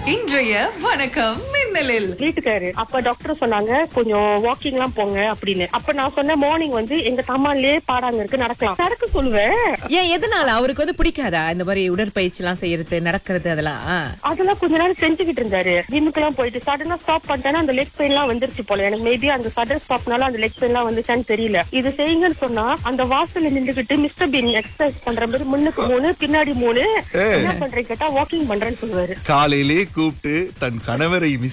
இன்றைய வணக்கம் மின்னலில் வீட்டுக்காரு அப்ப டாக்டர் சொன்னாங்க கொஞ்சம் வாக்கிங் எல்லாம் போங்க அப்படின்னு அப்ப நான் சொன்னேன் மார்னிங் வந்து எங்க தம்மாலே பாடாங்க இருக்கு நடக்கலாம் நடக்க சொல்லுவேன் ஏன் எதனால அவருக்கு வந்து பிடிக்காதா இந்த மாதிரி உடற்பயிற்சி எல்லாம் செய்யறது நடக்கிறது அதெல்லாம் அதெல்லாம் கொஞ்ச நேரம் செஞ்சுக்கிட்டு இருந்தாரு ஜிம்முக்கு எல்லாம் போயிட்டு சடனா ஸ்டாப் பண்ணிட்டேன்னா அந்த லெக் பெயின் எல்லாம் வந்துருச்சு போல எனக்கு மேபி அந்த சடன் ஸ்டாப்னால அந்த லெக் பெயின் எல்லாம் வந்துச்சான்னு தெரியல இது செய்யுங்கன்னு சொன்னா அந்த வாசல்ல நின்றுகிட்டு மிஸ்டர் பீன் எக்ஸசைஸ் பண்ற மாதிரி முன்னுக்கு மூணு பின்னாடி மூணு என்ன பண்றேன் கேட்டா வாக்கிங் பண்றேன்னு சொல்லுவாரு காலையிலே கூப்பிட்டு தன் கணவரை மிஸ்